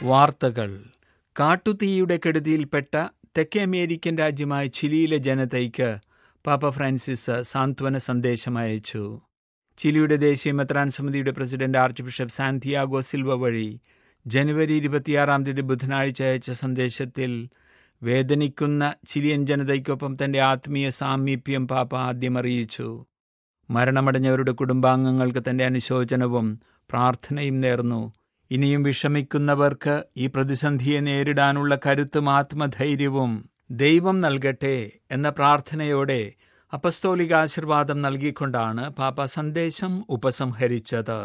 വാർത്തകൾ കാട്ടുതീയുടെ കെടുതിയിൽപ്പെട്ട തെക്കേ അമേരിക്കൻ രാജ്യമായ ചിലിയിലെ ജനതയ്ക്ക് പാപ്പ ഫ്രാൻസിസ് സാന്ത്വന സന്ദേശം അയച്ചു ചിലിയുടെ ദേശീയ മെത്രാൻ സമിതിയുടെ president archbishop Santiago Silva വഴി ജനുവരി ഇരുപത്തിയാറാം തീയതി ബുധനാഴ്ച അയച്ച സന്ദേശത്തിൽ വേദനിക്കുന്ന ചിലിയൻ ജനതയ്ക്കൊപ്പം തന്റെ ആത്മീയ സാമീപ്യം പാപ്പ ആദ്യം അറിയിച്ചു മരണമടഞ്ഞവരുടെ കുടുംബാംഗങ്ങൾക്ക് തന്റെ അനുശോചനവും പ്രാർത്ഥനയും നേർന്നു ഇനിയും വിഷമിക്കുന്നവർക്ക് ഈ പ്രതിസന്ധിയെ നേരിടാനുള്ള കരുത്തും ആത്മധൈര്യവും ദൈവം നൽകട്ടെ എന്ന പ്രാർത്ഥനയോടെ അപ്പസ്തോലിക ആശീർവാദം നൽകിക്കൊണ്ടാണ് പാപ്പ സന്ദേശം ഉപസംഹരിച്ചത്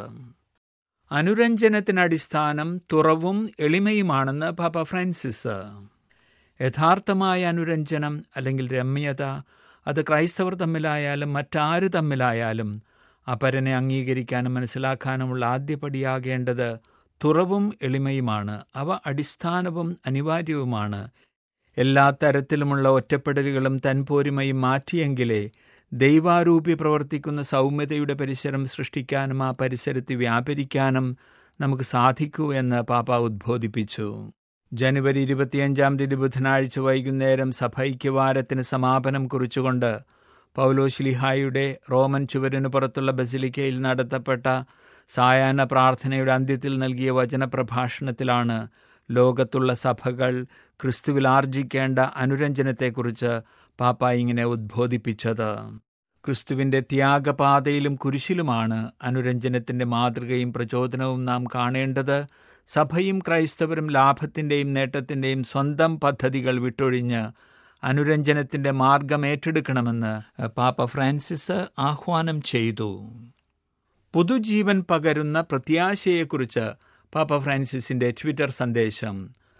അനുരഞ്ജനത്തിനടിസ്ഥാനം തുറവും എളിമയുമാണെന്ന് പാപ്പ ഫ്രാൻസിസ് യഥാർത്ഥമായ അനുരഞ്ജനം അല്ലെങ്കിൽ രമ്യത അത് ക്രൈസ്തവർ തമ്മിലായാലും മറ്റാര് തമ്മിലായാലും അപരനെ അംഗീകരിക്കാനും മനസ്സിലാക്കാനുമുള്ള ആദ്യപടിയാകേണ്ടത് തുറവും എളിമയുമാണ് അവ അടിസ്ഥാനവും അനിവാര്യവുമാണ് എല്ലാ തരത്തിലുമുള്ള ഒറ്റപ്പെടലുകളും തൻപോരിമയും മാറ്റിയെങ്കിലേ ദൈവാരൂപി പ്രവർത്തിക്കുന്ന സൗമ്യതയുടെ പരിസരം സൃഷ്ടിക്കാനും ആ പരിസരത്ത് വ്യാപരിക്കാനും നമുക്ക് സാധിക്കൂ എന്ന് പാപ്പ ഉദ്ബോധിപ്പിച്ചു ജനുവരി ഇരുപത്തിയഞ്ചാം തീയതി ബുധനാഴ്ച വൈകുന്നേരം സഭൈക്യവാരത്തിന് സമാപനം കുറിച്ചുകൊണ്ട് പൗലോശ്ലിഹായുടെ റോമൻ ചുവരിനു പുറത്തുള്ള ബസിലിക്കയിൽ നടത്തപ്പെട്ട സായാഹ്ന പ്രാർത്ഥനയുടെ അന്ത്യത്തിൽ നൽകിയ വചനപ്രഭാഷണത്തിലാണ് ലോകത്തുള്ള സഭകൾ ക്രിസ്തുവിൽ ആർജിക്കേണ്ട അനുരഞ്ജനത്തെക്കുറിച്ച് പാപ്പ ഇങ്ങനെ ഉദ്ബോധിപ്പിച്ചത് ക്രിസ്തുവിന്റെ ത്യാഗപാതയിലും കുരിശിലുമാണ് അനുരഞ്ജനത്തിന്റെ മാതൃകയും പ്രചോദനവും നാം കാണേണ്ടത് സഭയും ക്രൈസ്തവരും ലാഭത്തിന്റെയും നേട്ടത്തിന്റെയും സ്വന്തം പദ്ധതികൾ വിട്ടൊഴിഞ്ഞ് അനുരഞ്ജനത്തിന്റെ മാർഗം ഏറ്റെടുക്കണമെന്ന് പാപ്പ ഫ്രാൻസിസ് ആഹ്വാനം ചെയ്തു പുതുജീവൻ പകരുന്ന പ്രത്യാശയെക്കുറിച്ച് പാപ്പ ഫ്രാൻസിസിന്റെ ട്വിറ്റർ സന്ദേശം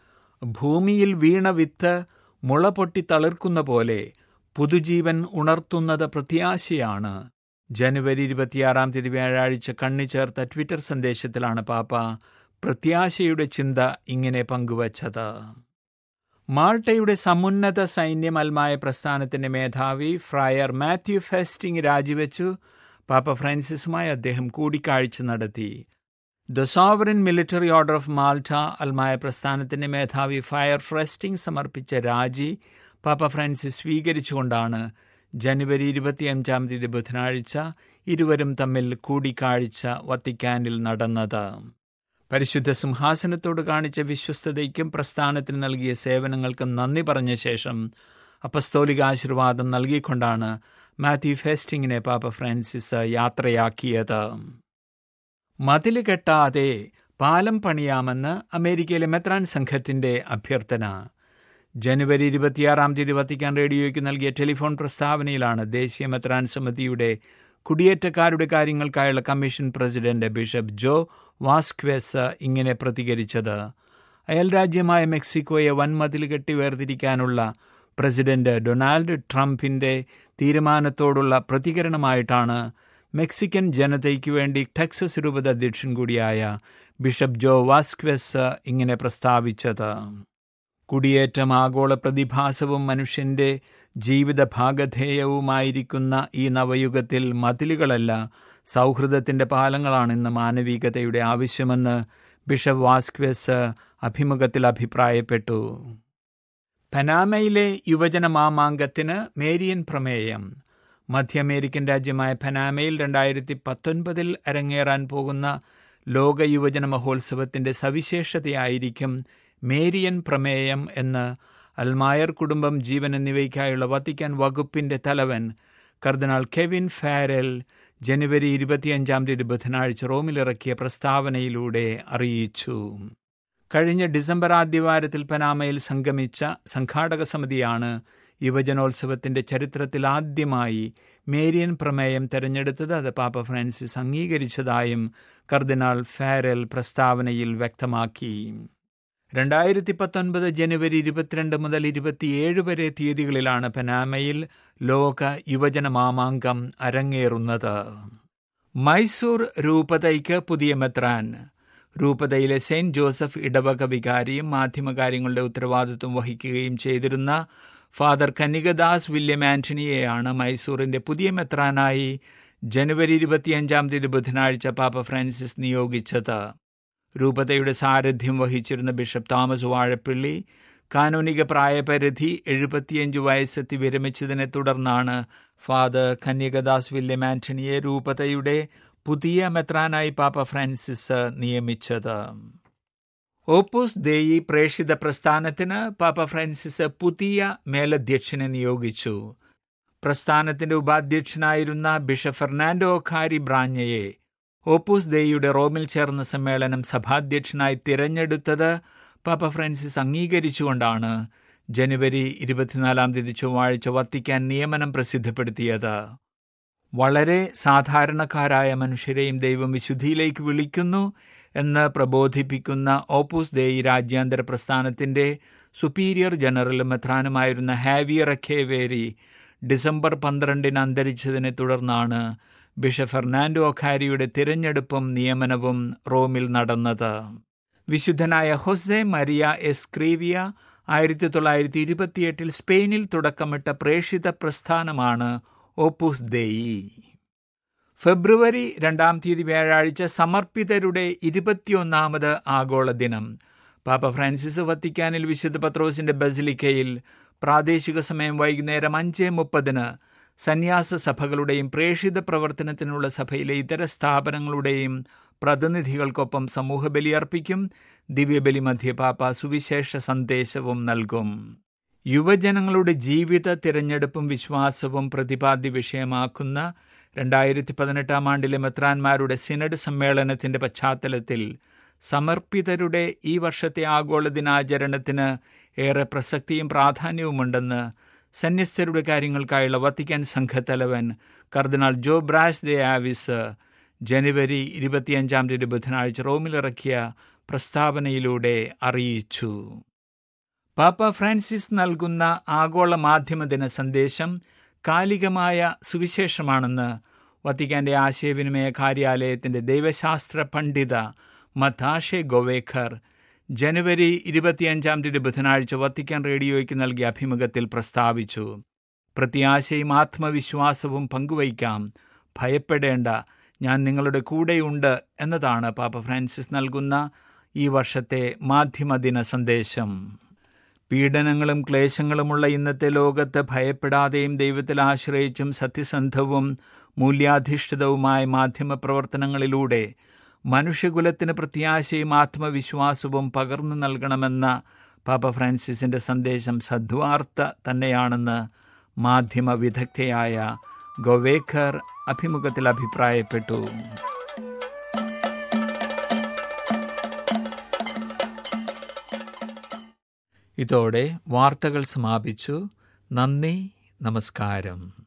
ഭൂമിയിൽ വീണ വിത്ത് മുള പൊട്ടി തളിർക്കുന്ന പോലെ പുതുജീവൻ ഉണർത്തുന്നത് പ്രത്യാശയാണ് ജനുവരി ഇരുപത്തിയാറാം തീയതി വ്യാഴാഴ്ച കണ്ണി ചേർത്ത ട്വിറ്റർ സന്ദേശത്തിലാണ് പാപ്പ പ്രത്യാശയുടെ ചിന്ത ഇങ്ങനെ പങ്കുവച്ചത് മാൾട്ടയുടെ സമുന്നത സൈന്യമൽമായ പ്രസ്ഥാനത്തിന്റെ മേധാവി ഫ്രയർ മാത്യു ഫെസ്റ്റിംഗ് രാജിവെച്ചു പാപ്പ ഫ്രാൻസിസുമായി അദ്ദേഹം കൂടിക്കാഴ്ച നടത്തി the sovereign military order of Malta അൽമായ പ്രസ്ഥാനത്തിന്റെ മേധാവി ഫയർ ഫ്രെസ്റ്റിംഗ് സമർപ്പിച്ച രാജി പാപ്പ ഫ്രാൻസിസ് സ്വീകരിച്ചുകൊണ്ടാണ് ജനുവരി ഇരുപത്തിയഞ്ചാം തീയതി ബുധനാഴ്ച ഇരുവരും തമ്മിൽ കൂടിക്കാഴ്ച വത്തിക്കാനിൽ നടന്നത് പരിശുദ്ധ സിംഹാസനത്തോട് കാണിച്ച വിശ്വസ്തതയ്ക്കും പ്രസ്ഥാനത്തിന് നൽകിയ സേവനങ്ങൾക്കും നന്ദി പറഞ്ഞ ശേഷം അപ്പസ്തോലിക ആശീർവാദം നൽകിക്കൊണ്ടാണ് മാത്യു ഫെസ്റ്റിങ്ങിനെ പാപ്പ ഫ്രാൻസിസ് യാത്രയാക്കിയത് മതില് കെട്ടാതെ പാലം പണിയാമെന്ന് അമേരിക്കയിലെ മെത്രാൻ സംഘത്തിന്റെ അഭ്യർത്ഥന ജനുവരി ഇരുപത്തിയാറാം തീയതി വത്തിക്കാൻ റേഡിയോയ്ക്ക് നൽകിയ ടെലിഫോൺ പ്രസ്താവനയിലാണ് ദേശീയ മെത്രാൻ സമിതിയുടെ കുടിയേറ്റക്കാരുടെ കാര്യങ്ങൾക്കായുള്ള commission president bishop Joe Vasquez ഇങ്ങനെ പ്രതികരിച്ചത് അയൽരാജ്യമായ മെക്സിക്കോയെ വൻമതിൽ കെട്ടി വേർതിരിക്കാനുള്ള പ്രസിഡന്റ് ഡൊണാൾഡ് ട്രംപിന്റെ തീരുമാനത്തോടുള്ള പ്രതികരണമായിട്ടാണ് മെക്സിക്കൻ ജനതയ്ക്ക് വേണ്ടി ടെക്സസ് രൂപത അധ്യക്ഷൻ കൂടിയായ ബിഷപ്പ് ജോ വാസ്ക്വെസ് ഇങ്ങനെ പ്രസ്താവിച്ചത് കുടിയേറ്റം ആഗോള പ്രതിഭാസവും മനുഷ്യന്റെ ജീവിത ഭാഗധേയവുമായിരിക്കുന്ന ഈ നവയുഗത്തിൽ മതിലുകളല്ല സൗഹൃദത്തിന്റെ പാലങ്ങളാണ് ഇന്ന് മാനവികതയുടെ ആവശ്യമെന്ന് ബിഷപ്പ് വാസ്ക്വെസ് അഭിമുഖത്തിൽ അഭിപ്രായപ്പെട്ടു പനാമയിലെ യുവജന മാമാങ്കത്തിന് മേരിയൻ പ്രമേയം മധ്യ അമേരിക്കൻ രാജ്യമായ പനാമയിൽ രണ്ടായിരത്തി പത്തൊൻപതിൽ അരങ്ങേറാൻ പോകുന്ന ലോക യുവജന മഹോത്സവത്തിന്റെ സവിശേഷതയായിരിക്കും മേരിയൻ പ്രമേയം എന്ന് അൽമായർ കുടുംബം ജീവൻ എന്നിവയ്ക്കായുള്ള വത്തിക്കാൻ വകുപ്പിന്റെ തലവൻ കർദിനാൾ കെവിൻ ഫാരൽ ജനുവരി ഇരുപത്തിയഞ്ചാം തീയതി ബുധനാഴ്ച റോമിലിറക്കിയ പ്രസ്താവനയിലൂടെ അറിയിച്ചു കഴിഞ്ഞ ഡിസംബർ ആദ്യവാരത്തിൽ പനാമയിൽ സംഗമിച്ച സംഘാടക സമിതിയാണ് യുവജനോത്സവത്തിന്റെ ചരിത്രത്തിൽ ആദ്യമായി മേരിയൻ പ്രമേയം തെരഞ്ഞെടുത്തത് അത് പാപ്പ ഫ്രാൻസിസ് അംഗീകരിച്ചതായും കർദിനാൾ ഫാരൽ പ്രസ്താവനയിൽ വ്യക്തമാക്കി രണ്ടായിരത്തി പത്തൊൻപത് ജനുവരി ഇരുപത്തിരണ്ട് മുതൽ ഇരുപത്തിയേഴ് വരെ തീയതികളിലാണ് പനാമയിൽ ലോക യുവജന മാമാങ്കം അരങ്ങേറുന്നത് മൈസൂർ രൂപതയ്ക്ക് പുതിയ മെത്രാൻ രൂപതയിലെ സെയിന്റ് ജോസഫ് ഇടവക വികാരിയും മാധ്യമകാര്യങ്ങളുടെ ഉത്തരവാദിത്വം വഹിക്കുകയും ചെയ്തിരുന്ന ഫാദർ കനികദാസ് വില്യം ആന്റണിയെയാണ് മൈസൂറിന്റെ പുതിയ മെത്രാനായി ജനുവരി ഇരുപത്തിയഞ്ചാം തീയതി ബുധനാഴ്ച പാപ്പ ഫ്രാൻസിസ് നിയോഗിച്ചത് രൂപതയുടെ സാരഥ്യം വഹിച്ചിരുന്ന ബിഷപ്പ് തോമസ് വാഴപ്പിള്ളി കാനോനിക പ്രായപരിധി എഴുപത്തിയഞ്ച് വയസ്സെത്തി വിരമിച്ചതിനെ തുടർന്നാണ് ഫാദർ കന്യകദാസ് വില്യം ആന്റണിയെ രൂപതയുടെ പുതിയ മെത്രാനായി പാപ്പ ഫ്രാൻസിസ് നിയമിച്ചത് ഓപ്പൂസ് ദേയി പ്രേഷിത പ്രസ്ഥാനത്തിന് പാപ്പ ഫ്രാൻസിസ് പുതിയ മേലധ്യക്ഷനെ നിയോഗിച്ചു പ്രസ്ഥാനത്തിന്റെ ഉപാധ്യക്ഷനായിരുന്ന ബിഷപ്പ് ഫെർണാൻഡോ ഖാരി ബ്രാഞ്ഞയെ ഓപ്പൂസ് ദേയിയുടെ റോമിൽ ചേർന്ന സമ്മേളനം സഭാധ്യക്ഷനായി തിരഞ്ഞെടുത്തത് പാപ്പ ഫ്രാൻസിസ് അംഗീകരിച്ചുകൊണ്ടാണ് ജനുവരി ഇരുപത്തിനാലാം തീയതി ചൊവ്വാഴ്ച വത്തിക്കാൻ നിയമനം പ്രസിദ്ധപ്പെടുത്തിയത് വളരെ സാധാരണക്കാരായ മനുഷ്യരെയും ദൈവം വിശുദ്ധിയിലേക്ക് വിളിക്കുന്നു എന്ന് പ്രബോധിപ്പിക്കുന്ന ഓപ്പൂസ് ദേയി രാജ്യാന്തര പ്രസ്ഥാനത്തിന്റെ സുപ്പീരിയർ ജനറലും മെത്രാനുമായിരുന്ന ഹാവിയർ അഖേവേരി ഡിസംബർ പന്ത്രണ്ടിന് അന്തരിച്ചതിനെ തുടർന്നാണ് ബിഷപ്പ് ഫെർണാൻഡോ ഒഖാരിയുടെ തിരഞ്ഞെടുപ്പും നിയമനവും റോമിൽ നടന്നത് വിശുദ്ധനായ ഹൊസെ മരിയ എസ്ക്രീവിയ ആയിരത്തി തൊള്ളായിരത്തി ഇരുപത്തിയെട്ടിൽ സ്പെയിനിൽ തുടക്കമിട്ട പ്രേഷിത പ്രസ്ഥാനമാണ് ഓപ്പൂസ് ദേയി ഫെബ്രുവരി രണ്ടാം തീയതി വ്യാഴാഴ്ച സമർപ്പിതരുടെ ഇരുപത്തിയൊന്നാമത് ആഗോള ദിനം പാപ്പ ഫ്രാൻസിസ് വത്തിക്കാനിൽ വിശുദ്ധ പത്രോസിന്റെ ബസിലിക്കയിൽ പ്രാദേശിക സമയം വൈകുന്നേരം അഞ്ച് മുപ്പതിന് സന്യാസ സഭകളുടെയും പ്രേഷിത പ്രവർത്തനത്തിനുള്ള സഭയിലെ ഇതര സ്ഥാപനങ്ങളുടെയും പ്രതിനിധികൾക്കൊപ്പം സമൂഹബലി അർപ്പിക്കും ദിവ്യബലി മധ്യ പാപ്പ സുവിശേഷ സന്ദേശവും നൽകും യുവജനങ്ങളുടെ ജീവിത തിരഞ്ഞെടുപ്പും വിശ്വാസവും പ്രതിപാദ്യ വിഷയമാക്കുന്ന രണ്ടായിരത്തി പതിനെട്ടാം ആണ്ടിലെ മെത്രാന്മാരുടെ സിനഡ് സമ്മേളനത്തിന്റെ പശ്ചാത്തലത്തിൽ സമർപ്പിതരുടെ ഈ വർഷത്തെ ആഗോള ദിനാചരണത്തിന് ഏറെ പ്രസക്തിയും പ്രാധാന്യവുമുണ്ടെന്ന് സന്യസ്തരുടെ കാര്യങ്ങൾക്കായുള്ള വത്തിക്കാൻ സംഘത്തലവൻ കർദിനാൾ ജോ ബ്രാസ് ദെ ആവിസ് ജനുവരി ഇരുപത്തിയഞ്ചാം തീയതി ബുധനാഴ്ച റോമിലിറക്കിയ പ്രസ്താവനയിലൂടെ അറിയിച്ചു പാപ്പ ഫ്രാൻസിസ് നൽകുന്ന ആഗോള മാധ്യമ ദിന സന്ദേശം കാലികമായ സുവിശേഷമാണെന്ന് വത്തിക്കാന്റെ ആശയവിനിമയ കാര്യാലയത്തിന്റെ ദൈവശാസ്ത്ര പണ്ഡിത മഥാഷെ ഗോവേഖർ ജനുവരി ഇരുപത്തിയഞ്ചാം തീയതി ബുധനാഴ്ച വത്തിക്കാൻ റേഡിയോയ്ക്ക് നൽകിയ അഭിമുഖത്തിൽ പ്രസ്താവിച്ചു പ്രത്യാശയും ആത്മവിശ്വാസവും പങ്കുവയ്ക്കാം ഭയപ്പെടേണ്ട ഞാൻ നിങ്ങളുടെ കൂടെയുണ്ട് എന്നതാണ് പാപ്പ ഫ്രാൻസിസ് നൽകുന്ന ഈ വർഷത്തെ മാധ്യമദിന സന്ദേശം പീഡനങ്ങളും ക്ലേശങ്ങളുമുള്ള ഇന്നത്തെ ലോകത്ത് ഭയപ്പെടാതെയും ദൈവത്തിൽ ആശ്രയിച്ചും സത്യസന്ധവും മൂല്യാധിഷ്ഠിതവുമായ മാധ്യമ പ്രവർത്തനങ്ങളിലൂടെ മനുഷ്യകുലത്തിന് പ്രത്യാശയും ആത്മവിശ്വാസവും പകർന്നു നൽകണമെന്ന പാപ്പ ഫ്രാൻസിസിന്റെ സന്ദേശം സദ്വാർത്ത തന്നെയാണെന്ന് മാധ്യമ വിദഗ്ധയായ ഗോവേഖർ അഭിമുഖത്തിൽ അഭിപ്രായപ്പെട്ടു ഇതോടെ വാർത്തകൾ സമാപിച്ചു നന്ദി നമസ്കാരം